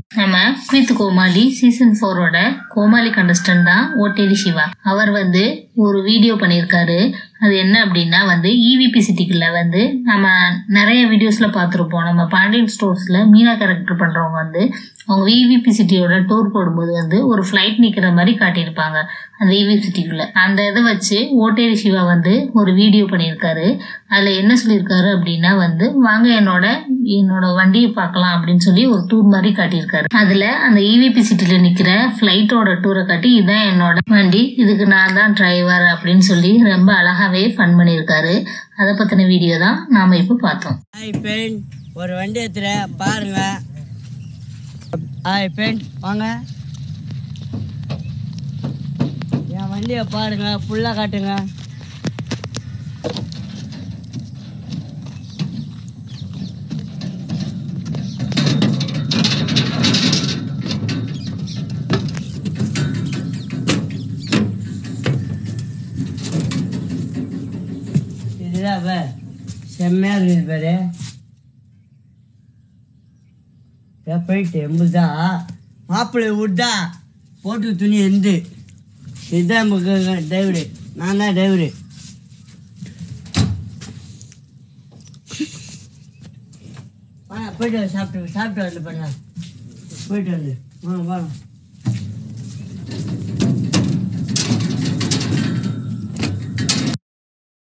நம்ம குவித் கோமாளி சீசன் ஃபோரோட கோமாளி கண்டஸ்டன்ட் தான் ஓட்டேரி சிவா அவர் வந்து ஒரு வீடியோ பண்ணியிருக்காரு அது என்ன அப்படின்னா வந்து இவிபி சிட்டிக்குள்ள வந்து நம்ம நிறைய வீடியோஸ்ல பார்த்துருப்போம் நம்ம பாண்டியன் ஸ்டோர்ஸ்ல மீனா கேரக்டர் பண்றவங்க வந்து அவங்க விவிபி சிட்டியோட டூர் போடும்போது வந்து ஒரு ஃப்ளைட் நிக்கிற மாதிரி காட்டியிருப்பாங்க அந்த இவிபி சிட்டிக்குள்ள அந்த இதை வச்சு ஓட்டேரி சிவா வந்து ஒரு வீடியோ பண்ணியிருக்காரு அதுல என்ன சொல்லியிருக்காரு அப்படின்னா வந்து வாங்க என்னோட என்னோட வண்டியை பார்க்கலாம் அப்படின்னு சொல்லி ஒரு டூர் மாதிரி காட்டியிருக்காரு அதுல அந்த இவிபி சிட்டில நிக்கிற ஃபிளைட்டோட டூரை காட்டி இதான் என்னோட வண்டி இதுக்கு நான் தான் டிரைவர் அப்படின்னு சொல்லி ரொம்ப அழகாவே ஃபன் பண்ணியிருக்காரு அதை பத்தின வீடியோ தான் நாம இப்போ பார்த்தோம் ஹாய் பெயிண்ட் ஒரு வண்டி எடுத்துற பாருங்க ஹாய் பெயிண்ட் வாங்க என் வண்டியை பாருங்க ஃபுல்லாக காட்டுங்க இதுதான் பாரு செம்மையாக இருக்குது பாரு ஏன் போயிட்டு எம்புதா மாப்பிள்ளை விட்டா போட்டு துணி எந்து இதுதான் நமக்கு டிரைவரு நான் தான் டிரைவரு வாங்க போயிட்டு வந்து சாப்பிட்டு சாப்பிட்டு வந்து பண்ணலாம் போயிட்டு வந்து வாங்க வாங்க